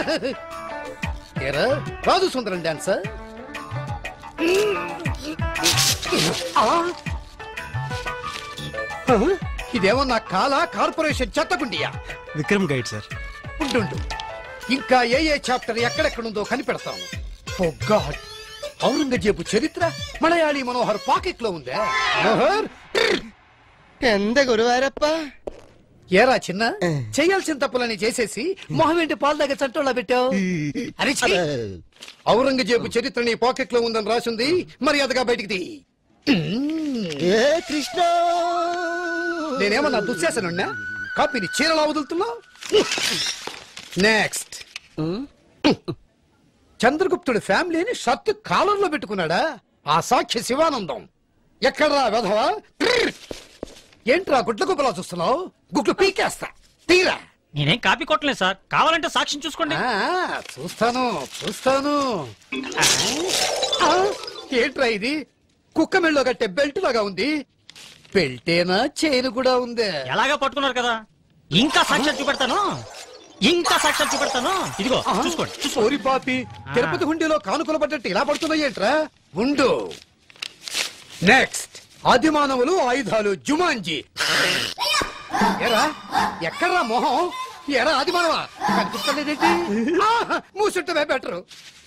ఏరా రాజు సుందరం డాన్సర్ ఇదేమన్నా కాల కార్పొరేషన్ చెత్తకుండియా విక్రమ్ గైడ్ సార్ ఉండు ఇంకా ఏ ఏ చాప్టర్ ఎక్కడెక్కడుందో కనిపెడతాను ఓ గాడ్ ఔరంగజేబు చరిత్ర మలయాళీ మనోహర్ పాకెట్ లో ఉందే మనోహర్ ఎంత గురువారప్ప ఏరా చిన్న చేయాల్సిన తప్పులని చేసేసి మొహం ఏంటి పాలు దగ్గర చట్టంలో పెట్టావు అరే ఛీ! ఔరంగజేబు చరిత్ర నీ పాకెట్ లో ఉందని రాసింది మర్యాదగా బయటికి తీ ఏ కృష్ణ నేనేమన్నా దుశ్శాసనున్నా కాపీని చీరలా వదులుతున్నా నెక్స్ట్ చంద్రగుప్తుడి ఫ్యామిలీని షర్ట్ కాలర్లో పెట్టుకున్నాడా ఆ సాక్షి శివానందం ఎక్కడ్రా వెధవా ఏంట్రా గుడ్ల గుబ్బలా చూస్తున్నావు గుడ్లు పీకేస్తా తీరా నేనేం కాపీ కొట్టలేదు సార్ కావాలంటే సాక్ష్యం చూసుకోండి ఆ, చూస్తాను చూస్తాను ఆ, ఏంట్రా ఇది కుక్క మెళ్ళో కట్టే బెల్ట్ లాగా ఉంది బెల్టేనా చైన్ కూడా ఉందే ఎలాగా పట్టుకున్నారు కదా ఇంకా సాక్ష్యాలు చూపెడతాను ఇంకా సాక్ష్యాలు చూపెడతాను ఇదిగో చూసుకోండి చూసుకోండి సోరి పాపి తిరుపతి హుండీలో కానుకలు పడ్డట్టు ఇలా పడుతున్నాయి ఏంట్రా ఉండు నెక్స్ట్ ఆదిమానవులు ఆయుధాలు జుమాంజీ ఎరా ఎక్కడ్రా మొహం ఎరా ఆదిమానవా కనిపిస్తలేదేంటి ఆహా, మూసుంటమే బెటరు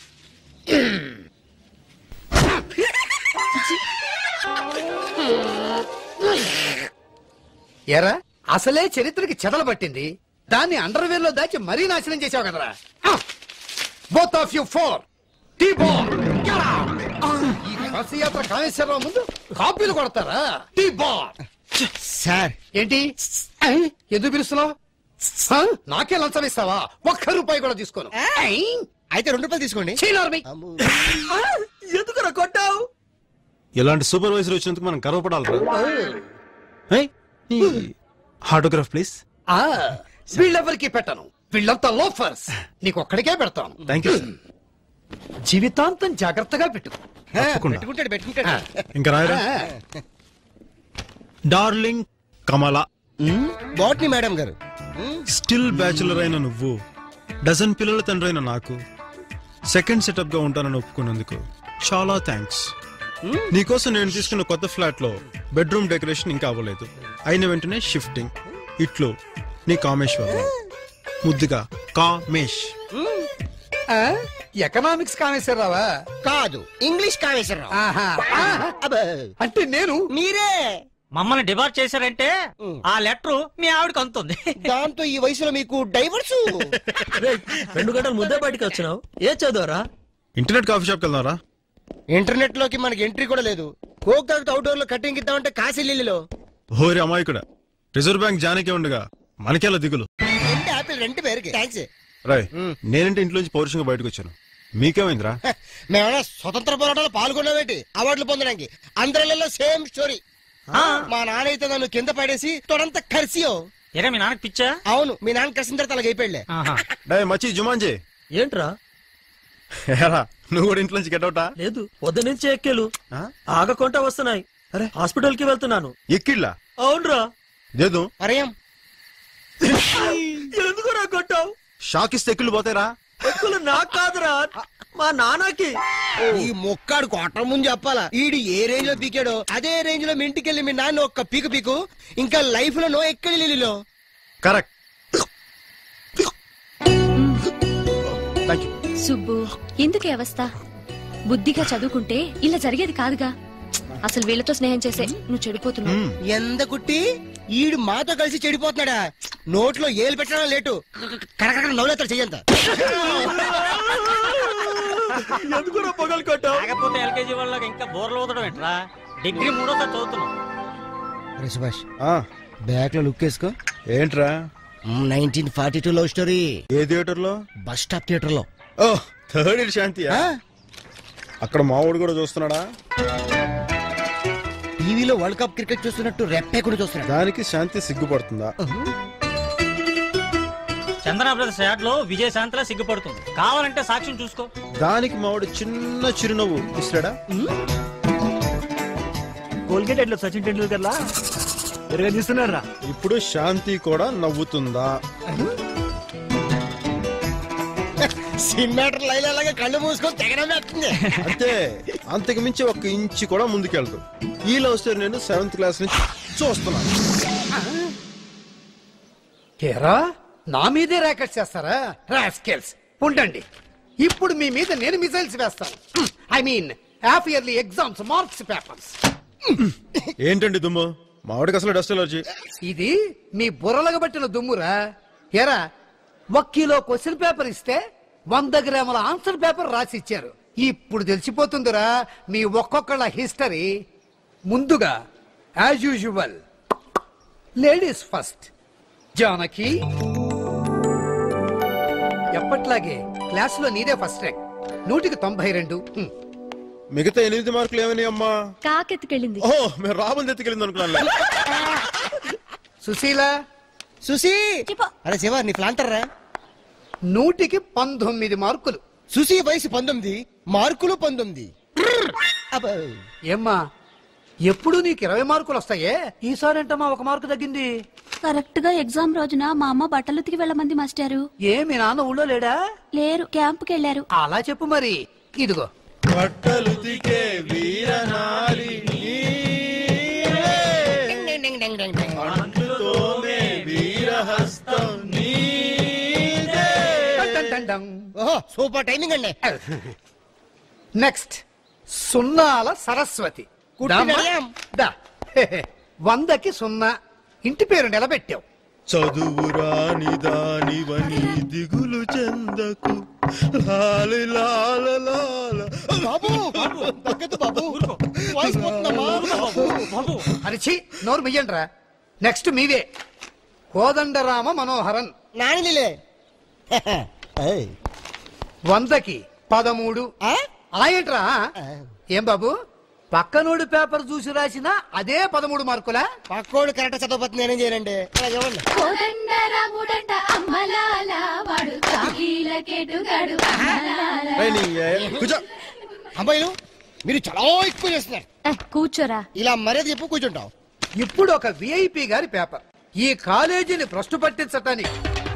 ఎరా అసలే చరిత్రకి చెదలు పట్టింది దాన్ని అండర్వేర్ లో దాచి మరీ నాశనం చేసావు కదరా both of you four T ball ఈ కాశీయాత్ర కామేశ్వరరావు ముందు కాపీలు కొడతారా టీ బాల్ సార్ ఏంటి ఐ, ఎందుకు పిలుస్తున్నావు ఆ? నాకే లంచం ఇస్తావా ఒక్క రూపాయి కూడా తీసుకోను ఐ, అయితే రెండు రూపాయలు తీసుకోండి చీ నోర్మి. ఎందుకురా కొట్టావు ఇలాంటి సూపర్వైజర్ వచ్చినందుకు మనం గర్వపడాలరా ఆటోగ్రాఫ్ ప్లీజ్ ఆ, వీళ్ళెవరికి పెట్టను వీళ్ళంతా లోఫర్స్ నీకు ఒక్కడికే పెడతాను థ్యాంక్ యూ జీవితాంతం జాగ్రత్తగా పెట్టుకో తప్పకుండా. పెట్టుకుంటాడు పెట్టుకుంటాడు ఇంకా రాయరా డార్లింగ్ కమల బాట్ని మేడం గారు స్టిల్ బ్యాచులర్ అయిన నువ్వు డజన్ పిల్లల తండ్రి అయిన నాకు సెకండ్ సెటప్ గా ఉంటానని ఒప్పుకున్నందుకు చాలా థ్యాంక్స్ నీకోసం నేను తీసుకున్న కొత్త ఫ్లాట్ లో బెడ్రూమ్ డెకరేషన్ ఇంకా అవ్వలేదు అయిన వెంటనే షిఫ్టింగ్ ఇట్లు నీ కామేశ్వరం ముద్దుగా కామేష్ ఆ, ఎకనామిక్స్ కామేశ్వరరావా కాదు ఇంగ్లీష్ కామేశ్వరరావు ఆహా, ఆహా. అబ్బా. అంటే నేను మీరే మమ్మల్ని డిబార్ చేశారంటే ఆ లెటర్ మీ ఆవిడకి అందుతుంది దాంతో ఈ వయసులో మీకు డైవర్స్ రెండు గంటల ముందే బయటకు వచ్చినావు ఏ చదువురా ఇంటర్నెట్ కాఫీ షాప్కి వెళ్దారా ఇంటర్నెట్ లోకి మనకి ఎంట్రీ కూడా లేదు కోక్ తాగుతూ అవుట్డోర్ లో కటింగ్ ఇద్దామంటే కాశీ లిల్లీలో హోరి అమాయకుడ రిజర్వ్ బ్యాంక్ జానికే ఉండగా మనకేలా దిగులు రెండు యాపిల్ రెండు పేరుకి థ్యాంక్స్ రాయ్ నేనంటే ఇంట్లోంచి పౌరుషంగా బయటకు వచ్చాను మీకేమైందిరా మేమన్నా స్వతంత్ర పోరాటంలో పాల్గొన్నామేంటి అవార్డులు పొందడానికి అందరిలో సేమ్ స్టోరీ మా నాన్న అయితే నన్ను కింద పడేసి తొడంత కరిసియో ఎరా మీ నాన్నకి పిచ్చా అవును మీ నాన్న కలిసిన తర్వాత అలాగ అయిపోయాడులే ఆహా. డే మచ్చి జుమాంజీ ఏంట్రా ఏరా నువ్వు కూడా ఇంట్లోంచి గెట్ అవుటా లేదు వద్ద నుంచి ఎక్కేలు ఆగకుండా వస్తున్నాయి అరే హాస్పిటల్ కి వెళ్తున్నాను ఎక్కిళ్ళా అవునరా లేదు పరయం ఎందుకురా కొట్టావు షాక్ ఇస్తే ఎక్కిళ్ళు పోతారా ఎక్కులు నాకు కాదురా మా నాన్నకి ఈ మొక్కాడు కొట్టం ముందు చెప్పాలా ఈడు ఏ రేంజ్ లో పీకాడో అదే రేంజ్ లో మీ ఇంటికి వెళ్ళి మీ నాన్న ఒక్క పీకు పీకు ఇంకా లైఫ్ లో నో ఎక్కడి లిల్లీలో కరెక్ట్ థ్యాంక్ యూ సుబ్బు ఎందుకు ఈ అవస్థ బుద్ధిగా చదువుకుంటే ఇలా జరిగేది కాదుగా అసలు వీళ్ళతో స్నేహం చేసే నువ్వు చెడిపోతున్నావు ఎంత కుట్టి ఈడు మాతో కలిసి చెడిపోతున్నాడా నోట్లో ఏలు పెట్టడం లేటు కరకర నవ్వులేతాడు చెయ్యంత ఎందుకురా పొగలు కొట్టావు కాకపోతే ఎల్కేజీ వాళ్ళకి ఇంకా బోర్లు ఊదడం ఏంట్రా డిగ్రీ మూడోసారి చదువుతున్నాం సుభాష్ ఆ, బ్యాక్ లో లుక్ వేసుకో ఏంట్రా nineteen forty two love story ఏ థియేటర్ లో బస్ స్టాప్ థియేటర్ లో ఓ థర్డ్ ఇయర్ శాంతి అక్కడ మావాడు కూడా చూస్తున్నాడా టీవీలో వరల్డ్ కప్ క్రికెట్ చూస్తున్నట్టు రెప్పే కూడా చూస్తున్నాడు దానికి శాంతి సిగ్గుపడుతుందా చందన బ్రదర్స్ యాడ్ లో విజయశాంతిలా సిగ్గుపడుతుంది కావాలంటే సాక్ష్యం చూసుకో దానికి మావాడు చిన్న చిరునవ్వు ఇస్తాడా కోల్గేట్ ఎట్లా సచిన్ టెండూల్కర్ లా ఎరగా తీస్తున్నారా ఇప్పుడు శాంతి కూడా నవ్వుతుందా సినిమాటర్ లైన్ అలాగే కళ్ళు మూసుకొని తెగడం వేస్తుంది అంతే అంతకు మించి ఒక ఇంచు కూడా ముందుకెళ్దు ఈ లవ్ స్టోరీ నేను సెవెంత్ క్లాస్ నుంచి చూస్తున్నాను ఏరా నా మీదే ర్యాకెట్ చేస్తారా రాస్కెల్స్ ఉండండి ఇప్పుడు మీ మీద నేను మిసైల్స్ వేస్తాను I mean half yearly exams marks papers ఏంటండి దుమ్ము మామిడికి అసలు డస్ట్ ఎలర్జీ ఇది మీ బుర్రలకు పట్టిన దుమ్మురా ఎరా ఒక కిలో క్వశ్చన్ పేపర్ ఇస్తే వంద గ్రాముల ఆన్సర్ పేపర్ రాసి ఇచ్చారు ఇప్పుడు తెలిసిపోతుందిరా మీ ఒక్కొక్కళ్ళ హిస్టరీ ముందుగా as usual ladies first Janaki ఎప్పట్లాగే క్లాసులో నీదే ఫస్ట్ ర్యాంక్ నూటికి తొంభై రెండు హ్మ్. మిగతా ఎనిమిది మార్కులు ఏమని అమ్మా కాకెత్తుకెళ్ళింది ఓ మేము రాబుని ఎత్తుకెళ్ళింది అనుకున్నాను సుశీల సుసి అరే శివ నీ ప్లాంటర్ రా నూటికి పంతొమ్మిది మార్కులు సుసి వయసు పంతొమ్మిది మార్కులు పంతొమ్మిది అబ్బో. ఏమ్మా ఎప్పుడు నీకు ఇరవై మార్కులు వస్తాయే ఈసారి ఏంటమ్మా ఒక మార్కు తగ్గింది కరెక్ట్ గా ఎగ్జామ్ రోజున మా అమ్మ బట్టలు ఉతికి వెళ్ళమంది మాస్టారు ఏ మీ నాన్న ఊళ్ళో లేడా లేరు క్యాంపుకి వెళ్ళారు అలా చెప్పు మరి ఇదిగో బట్టలు దిగే వీరనారి డింగ్ డింగ్ డింగ్ డింగ్ డింగ్ డింగ్. వీరహస్తం టన్ టన్ టన్ టన్. ఓహో సూపర్ టైమింగ్ అండి నెక్స్ట్ సున్నాల సరస్వతి కుట్టి దామ్మా? నడియాం. దా. హే, హే. వందకి సున్నా ఇంటి పేరు నిలబెట్టావు చదువురాని దానివని దిగులు చెందకు లాలి లాల లాల. బాబు బాబు తగ్గదు బాబు వాయిస్ పోతుందమ్మా బాబు అరిచి నోరు మియ్యండ్రా నెక్స్ట్ మీవే కోదండరామ మనోహరన్ నానిలే వందకి పదమూడు ఆయంట్రా ఏం బాబు పక్కనోడు పేపర్ చూసి రాసిన అదే పదమూడు మార్కులా పక్కోడు కరెక్ట్ చదవకపోతే నేనేం చేయనండి అలా ఇవ్వండి రాముడంట అమ్మలాల వాడు కాకీలకెటుగాడు ఏయ్ నీ ఏ- కూర్చో అమ్మాయిలు మీరు చాలా ఎక్కువ చేస్తున్నారు ఏ, కూర్చోరా ఇలా మర్యాద చెప్పు కూర్చుంటాం ఇప్పుడు ఒక విఐపి గారి పేపర్ ఈ కాలేజీని భ్రష్టు పట్టించటానికి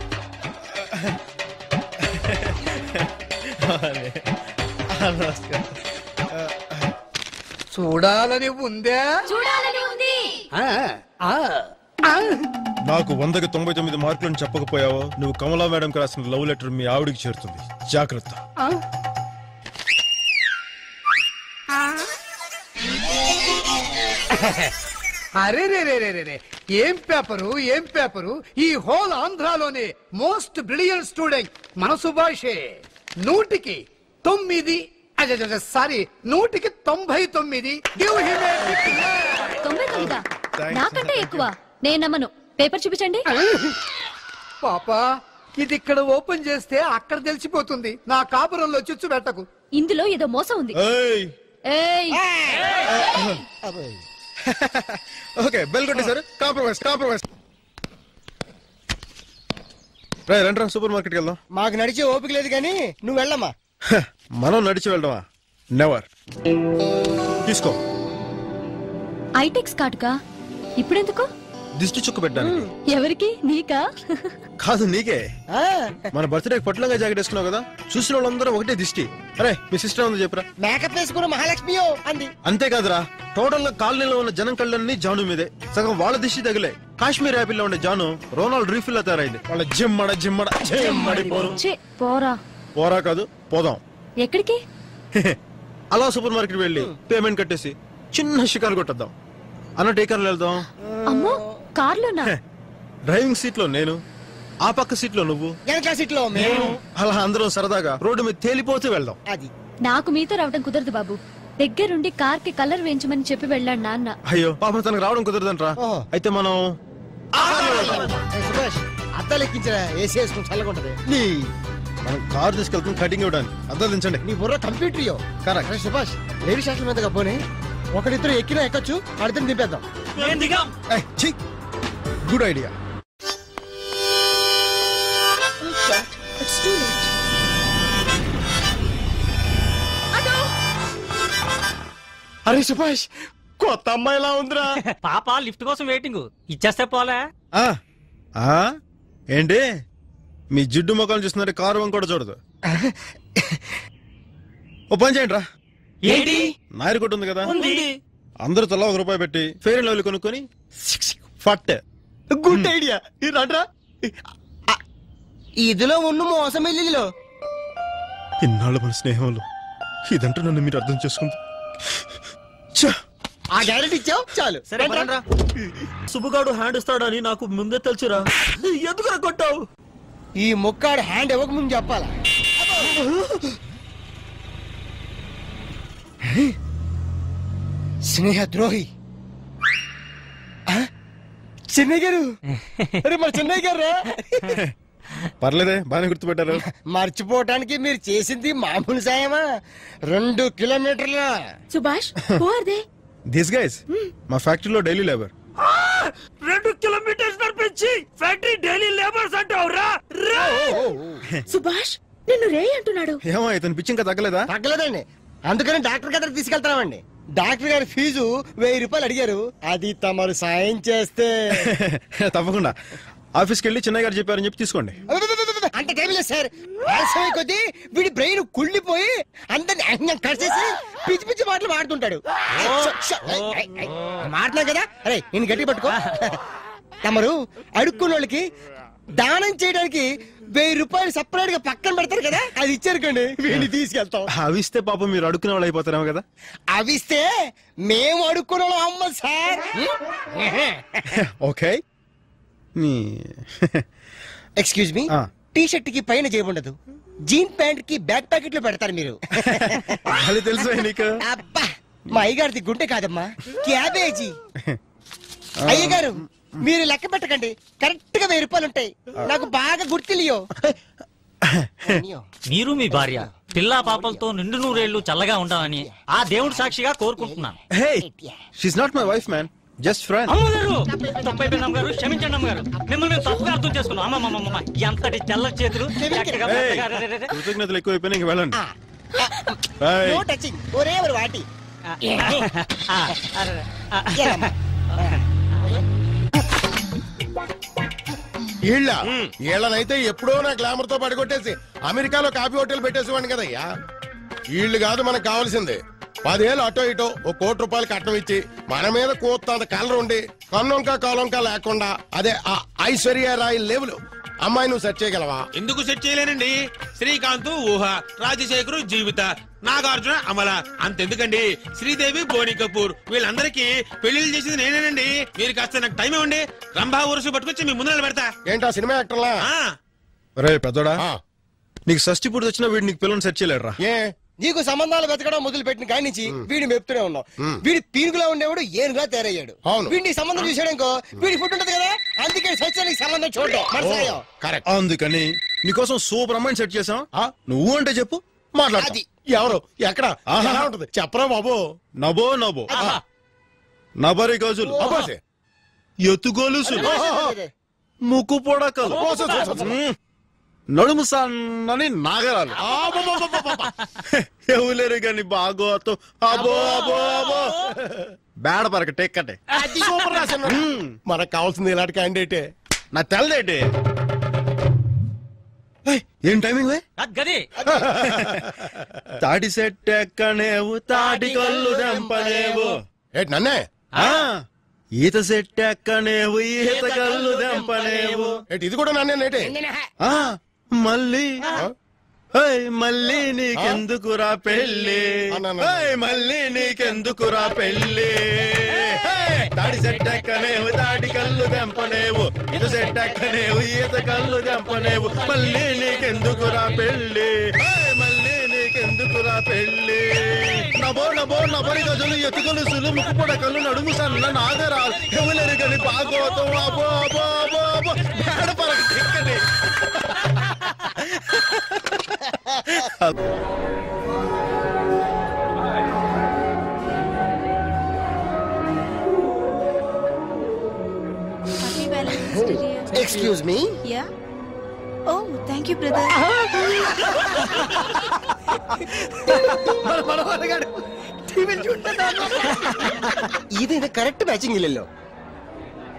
చూడాలని ఉందా చూడాలని ఉంది ఆ, ఆ, ఆ. నాకు వందకి తొంభై తొమ్మిది మార్కులను చెప్పకపోయావో నువ్వు కమలా మేడం రాసిన లవ్ లెటర్ మీ ఆవిడికి చేరుతుంది జాగ్రత్త అరే రే రే రే రే రే ఏం పేపరు ఏం పేపరు ఈ హోల్ ఆంధ్రాలోనే మోస్ట్ బ్రిలియంట్ స్టూడెంట్ మన సుభాషే నూటికి తొమ్మిది సారీ నూటికి తొంభై తొమ్మిది Give him a big hand. తొంభై తొమ్మిదా Thanks. నాకంటే ఎక్కువ నేను నమ్మను పేపర్ చూపించండి పాపా ఇది ఇక్కడ ఓపెన్ చేస్తే అక్కడ తెలిసిపోతుంది నా కాపురంలో చిచ్చు పెట్టకు ఇందులో ఏదో మోసం ఉంది ఏయ్ ఏయ్ ఓకే బెల్ కొట్టేశారు కాంప్రమైజ్ కాంప్రమైజ్ రే రండి సూపర్ మార్కెట్కి వెళ్దాం మాకు నడిచే ఓపిక లేదు కానీ నువ్వు వెళ్ళమ్మా హ, మనం నడిచి వెళ్దామా నెవర్ తీసుకో ఐటెక్స్ కార్డుకా ఇప్పుడెందుకు దిష్టి చుక్క పెట్టడానికి ఎవరికి నీకా కాదు నీకే ఆ, మన బర్త్డే పొట్లంగా జాకెట్ వేసుకున్నావు కదా చూసిన వాళ్ళందరూ ఒకటే దిష్టి అరే మీ సిస్టర్ ఉంది చెప్పరా మేకప్ వేసుకున్న మహాలక్ష్మియో అంది అంతేకాదురా టోటల్ గా కాలనీలో ఉన్న జనం కళ్ళన్నీ జాను మీదే సగం వాళ్ళ దిష్టి తగిలే కాశ్మీర్ యాపిల్ లో ఉండే జాను రోనాల్డ్ రీఫిల్ లా తయారైంది వాళ్ళ జిమ్మడ జిమ్మడ జిమ్మడి పోరు చే పోరా పోరా కాదు పోదాం ఎక్కడికి అలా సూపర్ మార్కెట్ వెళ్ళి పేమెంట్ కట్టేసి చిన్న షికారు కొట్టద్దాం అన్నట్టు ఏ కార్లో వెళ్దాం అమ్మో కార్లోనా డ్రైవింగ్ సీట్ లో నేను ఆ పక్క సీట్ లో నువ్వు వెనక సీట్ లో మేము అలా అందరం సరదాగా రోడ్డు మీద తేలిపోతూ వెళ్దాం అది నాకు మీతో రావడం కుదరదు బాబు దగ్గరుండి కార్ కి కలర్ వేయించమని చెప్పి వెళ్ళాడు నాన్న అయ్యో పాపం తనకు రావడం కుదరదంట్రా ఓహో. అయితే మనం ఏ సుభాష్ అద్దాలు ఎక్కించరా ఏసీ వేసుకుని చల్లకుంటది నీ మనం కారు తీసుకెళ్తాం కటింగ్ ఇవ్వడానికి అర్థం దించండి నీ బుర్ర కంప్యూటర్ ఇయ్యో Correct. అరే సుభాష్ లేడీ శాస్త్రం మీద పోనీ ఒకరిద్దరు ఎక్కినా ఎక్కొచ్చు వాడిద్దరిని దింపేద్దాం నేను దిగాం గుడ్ ఐడియా అరే సుభాష్ కొత్త అమ్మాయిలా ఉందిరా పాప లిఫ్ట్ కోసం వెయిటింగ్ ఇచ్చేస్తే పోలే ఏంటి మీ జిడ్డు ముఖం చూస్తున్నారు కారు వంక కూడా చూడదు ఓ పని చేయండి రా ఏంటి నాయర్ కొట్టు ఉంది కదా ఉంది అందరూ తలా ఒక రూపాయి పెట్టి ఫెయిర్ అండ్ లవ్లీ కొనుక్కొని ఫట్ గుడ్ ఐడియా రండ్రా ఇదిలో ఉన్న మోసం ఇల్లులో ఇన్నాళ్ళ మన స్నేహంలో ఇదంటూ నన్ను మీరు అర్థం చేసుకుంది ఛ! ఆ గ్యారెంటీ ఇచ్చావు చాలు సరే పదండ్రా. సుబ్బుగాడు హ్యాండ్ ఇస్తాడని నాకు ముందే తెలుసురా ఎందుకు కొట్టావు ఈ ముక్కాడు హ్యాండ్ ఇవ్వక ముందు చెప్పాలా స్నేహ ద్రోహి ఆ? చెన్నై గారు అరే మన చెన్నై గారు రా. పర్లేదే బాగానే గుర్తుపెట్టారు మర్చిపోవటానికి మీరు చేసింది మామూలు సాయమా రెండు కిలోమీటర్ల Subhash who are they this guys మా ఫ్యాక్టరీలో డైలీ లేబర్ రెండు కిలోమీటర్స్ నడిపించి ఫ్యాక్టరీ డైలీ లేబర్స్ అంటావురా సుభాష్ నిన్ను రే అంటున్నాడు ఏమో ఇతను పిచ్చి ఇంకా తగ్గలేదా తగ్గలేదండి అందుకని డాక్టర్ దగ్గర తీసుకెళ్తామండి డాక్టర్ గారి ఫీజు వెయ్యి రూపాయలు అడిగారు అది తమరు సాయం చేస్తే తప్పకుండా ఆఫీస్కి వెళ్ళి చిన్నయ్య గారు చెప్పారని చెప్పి తీసుకోండి అబ్బబ్బబ్బబ్బబ్బ! అంటే టైం లేదు సార్ ఆలస్యమై కొద్దీ వీడి బ్రెయిన్ కుళ్ళిపోయి అందరిని అన్యం కడిచేసి పిచ్చి పిచ్చి మాటలు మాడుతుంటాడు మాట్లాడు కదా అరే నేను గట్టి పట్టుకో తమరు అడుక్కున్న వాళ్ళకి దానం చేయడానికి వెయ్యి రూపాయలు సపరేట్ గా పక్కన పెడతారు కదా అది ఇచ్చారుకోండి వీడిని తీసుకెళ్తాం అవిస్తే పాపం మీరు అడుక్కునే వాళ్ళు అయిపోతారేమో కదా అవిస్తే మేము అడుక్కున్న వాళ్ళం అమ్మ సార్ ఓకే నీ ఎక్స్క్యూజ్ మీ ఆ. టీ షర్ట్ కి పైన చేయబఉండదు జీన్ ప్యాంట్ కి బ్యాక్ ప్యాకెట్ లో పెడతారు మీరు అది తెలుసు నీకు అబ్బా మా అయ్యగారిది గుండె కాదమ్మా క్యాబేజీ అయ్యగారు మీరు లెక్క పెట్టకండి కరెక్ట్ గా వెయ్యి రూపాయలు ఉంటాయి నాకు బాగా గుర్తులియో మీరు మీ భార్య పిల్లా పాపలతో నిండు నూరేళ్లు చల్లగా ఉండాలని ఆ దేవుడు సాక్షిగా కోరుకుంటున్నాను hey she's not my wife man just friend అమ్మగారు తప్పైపోయింది అమ్మగారు క్షమించండి అమ్మగారు మిమ్మల్ని మేము తప్పుగా అర్థం చేసుకున్నాం అమ్మమ్మమ్మ ఎంతటి తెల్ల చేతులు చక్కగా మెత్తగా అరే, అరే, అరే. కృతజ్ఞతలు ఎక్కువైపోయినా ఇంక వెళ్ళండి నో టచింగ్ ఒరే ఒక వాటి ఆ, అరే, ఆ, ఏలమ్మా. ఈళ్ళ ఈళ్ళనైతే ఎప్పుడో నా గ్లామర్ తో పడిగొట్టేసి అమెరికాలో కాఫీ హోటల్ పెట్టేసేవాడిని కదయ్యా వీళ్ళు కాదు మనకు కావాల్సింది పదేళ్ళు అటో ఇటో ఓ కోటి రూపాయలు కట్నం ఇచ్చి మన మీద కోత్తంత కలర్ ఉండి కన్నొంక కాలంక లేకుండా అదే ఆ ఐశ్వర్య రాయ్ లెవెల్ అమ్మాయి నువ్వు సెట్ చేయగలవా ఎందుకు సెట్ చేయలేనండి శ్రీకాంత్ ఊహ రాజశేఖరు జీవిత నాగార్జున అమల అంతెందుకండి శ్రీదేవి బోని కపూర్ వీళ్ళందరికీ పెళ్లిళ్ళు చేసింది నేనేనండి మీరు కాస్త నాకు టైం ఇవ్వండి రంభా ఊరుసు పట్టుకొచ్చి మీ ముందు పెడతా ఏంటా సినిమా యాక్టర్లా ఆ, రే పెద్దోడా ఆ, నీకు షష్టి పూర్తి వచ్చినా వీడు నీకు పిల్లల్ని సెట్ చేయలేడు రా ఏ నీకు సంబంధాలు వెతకడం మొదలు పెట్టిన కాడి నుంచి వీడిని మెప్తూనే ఉన్నాం వీడి పీనుగులా ఉండేవాడు ఏనుగా తయారయ్యాడు అవును. వీడిని సంబంధం చూసాడనుకో వీడి ఫుడ్ ఉంటది కదా అందుకే సత్యానికి సంబంధం చూడడం ఓ, మనసాయం కరెక్ట్ అందుకని నీకోసం సూపర్ అమ్మాయిని సెట్ చేసాం నువ్వు అంటే చెప్పు మాట్లాడతా అది. ఎవరు ఎక్కడ ఆహా. ఎలా ఉంటది చెప్పరా బాబు నబో నబో నబరి గజులు అబ్బాసే. ఎత్తుగోలుసులు ముక్కు పొడకలు ఓ, సో, సో, సో, సో. మ్మ్. నడుము సన్నని నాగరాలు ఎవలేరు గాని బాగోతో అబో అబో అబో బేడ పరక టెక్కటే అది సూపర్ రాశాను మనకు కావాల్సింది ఇలాంటి క్యాండిడేటే నా తెల్లదేటి ఏయ్, ఏం టైమింగ్ వే అది గది తాటి సెట్ ఎక్కనేవు తాటి కళ్ళు దెంపలేవు ఏంటి నన్నే ఆ, ఈత సెట్ ఎక్కనేవు ఈత కళ్ళు దెంపలేవు ఏంటి ఇది కూడా నన్నే నేటే ఆ మళ్ళీ ఏయ్, మళ్ళీ నీకెందుకురా పెళ్ళి అన్న, ఏయ్, మళ్ళీ నీకెందుకురా పెళ్ళి ఏయ్, తాడి సెట్ ఎక్కనేవు తాటి కళ్ళు దెంపనేవు ఈత సెట్ ఎక్కనేవు ఈత కళ్ళు దెంపనేవు మళ్ళీ నీకెందుకురా పెళ్ళి ఏయ్, మళ్ళీ నీకెందుకురా పెళ్ళి నబో నబో నబరి గజులు ఎత్తుకలు సులు ముక్కు పొడకలు నడుము సన్న నాగరాలు ఎవలెరు గని బాగోతం అబో అబో అబో అబో బేడ పరక టిక్కని excuse me yeah oh thank you brother మన మనవరగాడు టీవీ చూడటం ఇది కరెక్ట్ మ్యాచింగ్ ఇల్లు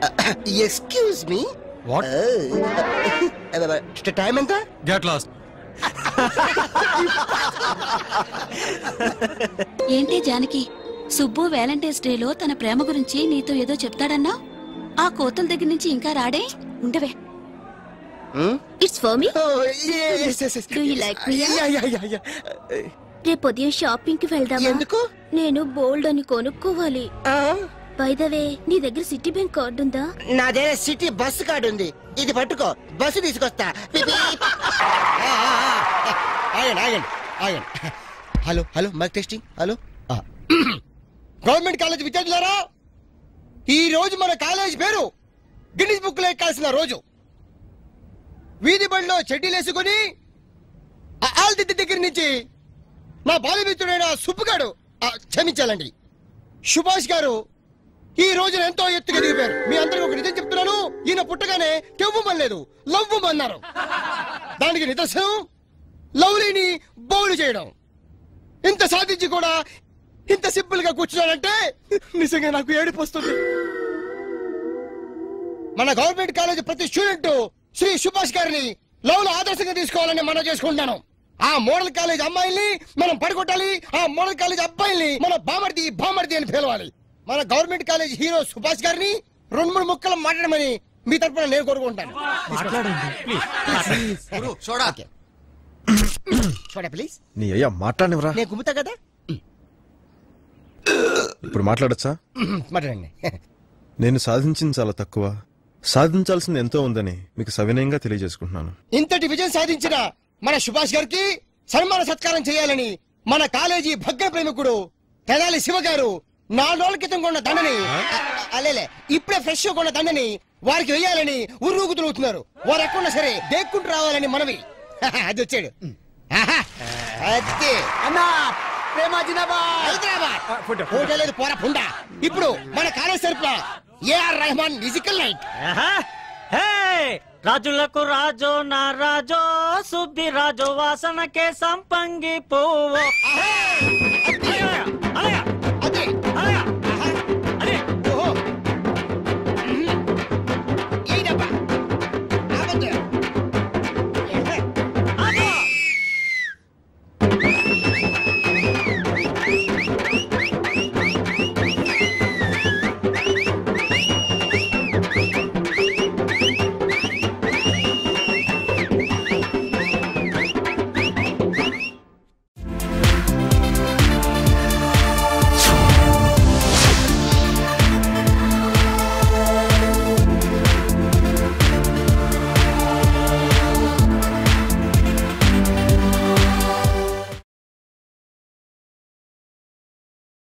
ఎక్స్క్యూజ్ మీ What? టైం ఎంత గెట్ లాస్ట్ ఏంటి జానకి సుబ్బు వ్యాలంటైన్స్ డేలో తన ప్రేమ గురించి నీతో ఏదో చెప్తాడన్నా ఆ కోతల దగ్గర నుంచి ఇంకా రాడే ఉండవే it's for me Oh, yes, yes, yes. Do you like Priya? Yeah, yeah, yeah, yeah. రేపు ఉదయం షాపింగ్ కి వెళ్దామా ఎందుకు నేను బోల్డ్ అని కొనుక్కోవాలి ఆ, బైదవే నీ దగ్గర సిటీ బ్యాంక్ కార్డు ఉందా నా దగ్గర సిటీ బస్సు కార్డు ఉంది ఇది పట్టుకో బస్సు తీసుకొస్తా పిపి. ఆ, ఆ, ఆ. ఆగండి ఆగండి ఆగండి hello hello mike testing hello ఆ. గవర్నమెంట్ కాలేజ్ విద్యార్థులారా ఈ రోజు మన కాలేజ్ పేరు గిన్నిస్ బుక్ లో ఎక్కాల్సిన రోజు వీధి బడిలో చెడ్డీలేసుకుని ఆ ఆల్దిద్ది దగ్గర నుంచి నా బాల్యమిత్రుడైన సుబ్బుగాడు ఆ, క్షమించాలండి సుభాష్ గారు ఈ రోజున ఎంతో ఎత్తుగా దిగిపోయారు మీ అందరికి ఒక నిజం చెప్తున్నాను ఈయన పుట్టగానే కెవ్వమనలేదు లవ్వమన్నారు దానికి నిదర్శనం లవ్లీని బౌలు చేయడం ఇంత సాధించి కూడా ఇంత సింపుల్ గా కూర్చున్నాడంటే నిజంగా నాకు ఏడుపు వస్తుంది మన గవర్నమెంట్ కాలేజ్ ప్రతి స్టూడెంట్ శ్రీ సుభాష్ గారిని లవ్ లో ఆదర్శంగా తీసుకోవాలని మనం చేసుకుంటున్నాను ఆ మోడల్ కాలేజ్ అమ్మాయిల్ని మనం పడగొట్టాలి ఆ మోడల్ కాలేజ్ అబ్బాయిల్ని మన బామర్ది బామర్ది అని పిలవాలి మన గవర్నమెంట్ కాలేజ్ హీరో సుభాష్ గారిని రెండు మూడు ముక్కలు మాట్లాడమని మీ తరపున నేను కోరుకుంటాను ఓకే. చూడ ప్లీజ్ నీ అయ్యా మాట్లాడినవరా నేను గుమ్ముతా కదా ఇప్పుడు మాట్లాడచ్చా మాట్లాడండి నేను సాధించింది చాలా తక్కువ సాధించాల్సింది ఎంతో ఉందని మీకు సవినయంగా తెలియజేసుకుంటున్నాను ఇంతటి విజయం సాధించిన మన సుభాష్ గారికి సన్మాన సత్కారం చేయాలని మన కాలేజీ భగ్న ప్రేమికుడు తెనాలి శివ గారు నాలుగు రోజుల క్రితం కొన్న దండని అలేలే ఇప్పుడే ఫ్రెష్ గా కొన్న దండని వారికి వేయాలని ఉర్రూకు తిరుగుతున్నారు వారు ఎక్కడున్నా సరే దేక్కుంటూ రావాలని మనవి అది వచ్చాడు ఆహా, అది అన్నా ప్రేమ జిందాబాద్ హైదరాబాద్ ఫోటో లేదు పోరా పుండా ఇప్పుడు మన కాలేజ్ తరపున ఏఆర్ రెహమాన్ మ్యూజికల్ నైట్ ఆహా! హే! రాజులకు రాజు నా రాజు సుబ్బి రాజు వాసనకే సంపంగి పువ్వు అది